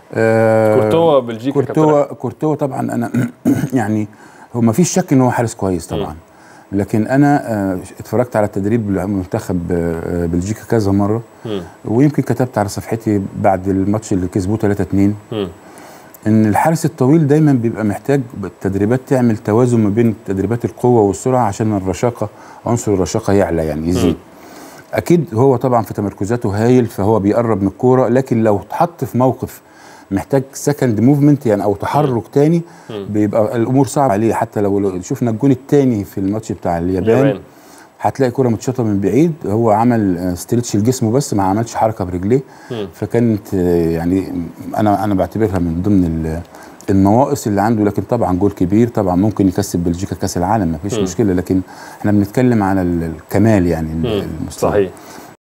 آه كورتوا بلجيكا كورتوا كورتوا طبعا انا يعني هو ما فيش شك ان هو حارس كويس طبعا لكن انا آه اتفرجت على التدريب لمنتخب آه بلجيكا كذا مره مم. ويمكن كتبت على صفحتي بعد الماتش اللي كسبوه 3 2 مم. ان الحارس الطويل دايما بيبقى محتاج التدريبات تعمل توازن ما بين تدريبات القوه والسرعه عشان الرشاقه عنصر الرشاقه يعلى يعني يزيد اكيد هو طبعا في تمركزاته هايل فهو بيقرب من الكوره لكن لو اتحط في موقف محتاج سكند موفمنت يعني او تحرك تاني بيبقى الامور صعبه عليه حتى لو لو شفنا الجون التاني في الماتش بتاع اليابان اليابان. هتلاقي كرة متشاطة من بعيد هو عمل ستريتش لجسمه بس ما عملش حركة برجليه فكانت آه، يعني انا انا بعتبرها من ضمن ال- النواقص اللي عنده لكن طبعا جول كبير طبعا ممكن يكسب بلجيكا كاس العالم ما فيش مشكله لكن احنا بنتكلم على ال- الكمال يعني ال- المستوى صحيح